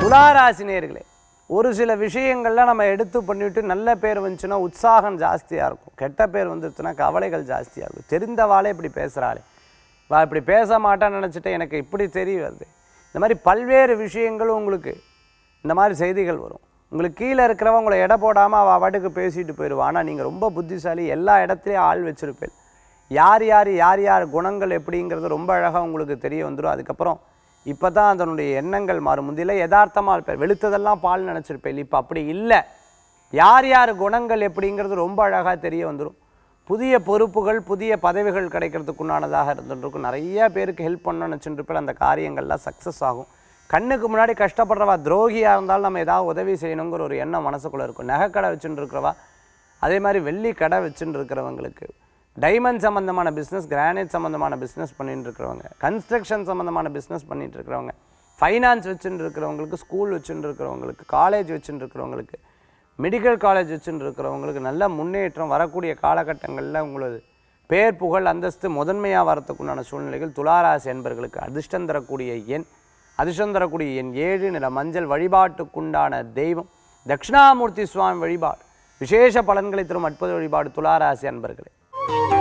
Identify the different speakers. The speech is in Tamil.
Speaker 1: துளாராசி நேர்களே ஒரு சில விஷயங்கள்லாம் நம்ம எடுத்து பண்ணிவிட்டு நல்ல பேர் வந்துச்சுன்னா உற்சாகம் ஜாஸ்தியாக இருக்கும் கெட்ட பேர் வந்துருச்சுன்னா கவலைகள் ஜாஸ்தியாக இருக்கும் தெரிந்தவாளே இப்படி பேசுகிறாளே வா இப்படி பேச மாட்டான்னு நினச்சிட்டு எனக்கு இப்படி தெரிய வருது இந்த மாதிரி பல்வேறு விஷயங்களும் உங்களுக்கு இந்த மாதிரி செய்திகள் வரும் உங்களுக்கு கீழே இருக்கிறவங்க உங்களை எடை போடாமல் அவள் பாட்டுக்கு பேசிட்டு போயிடுவா ஆனால் நீங்கள் ரொம்ப புத்திசாலி எல்லா இடத்துலையும் ஆள் வச்சுருப்பேன் யார் யார் யார் யார் குணங்கள் எப்படிங்கிறது ரொம்ப அழகாக உங்களுக்கு தெரிய வந்துடும் அதுக்கப்புறம் இப்போ தான் அதனுடைய எண்ணங்கள் மாறும் முந்தில யதார்த்தமாக இருப்பேன் வெளுத்ததெல்லாம் பால் நினச்சிருப்பேன் இப்போ அப்படி இல்லை யார் யார் குணங்கள் எப்படிங்கிறது ரொம்ப அழகாக தெரிய வந்துடும் புதிய பொறுப்புகள் புதிய பதவிகள் கிடைக்கிறதுக்குண்டானதாக இருந்துருக்கும் நிறைய பேருக்கு ஹெல்ப் பண்ணணும்னு நினச்சிட்டு அந்த காரியங்கள்லாம் சக்ஸஸ் ஆகும் கண்ணுக்கு முன்னாடி கஷ்டப்படுறவா துரோகியாக இருந்தாலும் நம்ம ஏதாவது உதவி செய்யணுங்கிற ஒரு எண்ணம் மனசுக்குள்ளே இருக்கும் நகைக்கடை வச்சுட்டு இருக்கிறவா அதே மாதிரி வெள்ளி கடை வச்சுட்டு இருக்கிறவங்களுக்கு டைமண்ட் சம்மந்தமான பிஸ்னஸ் கிரானைட் சம்மந்தமான பிஸ்னஸ் பண்ணிட்டு இருக்கிறவங்க கன்ஸ்ட்ரக்ஷன் சம்மந்தமான பிஸ்னஸ் பண்ணிட்டு இருக்கிறவங்க ஃபைனான்ஸ் வச்சுட்டு இருக்கிறவங்களுக்கு ஸ்கூல் வச்சுட்டு இருக்கிறவங்களுக்கு காலேஜ் வச்சுட்டு இருக்கிறவங்களுக்கு மெடிக்கல் காலேஜ் வச்சுட்டு இருக்கிறவங்களுக்கு நல்ல முன்னேற்றம் வரக்கூடிய காலகட்டங்களில் உங்களது பேர் புகழ் அந்தஸ்து முதன்மையாக வரத்துக்குண்டான சூழ்நிலைகள் துளாராசி என்பர்களுக்கு அதிர்ஷ்டம் தரக்கூடிய எண் அதிர்ஷ்டம் தரக்கூடிய எண் ஏழு நிற மஞ்சள் வழிபாட்டுக்குண்டான தெய்வம் தட்சிணாமூர்த்தி சுவாமி வழிபாடு விசேஷ பலன்களை தரும் அற்புத வழிபாடு துளாராசி அன்பர்களே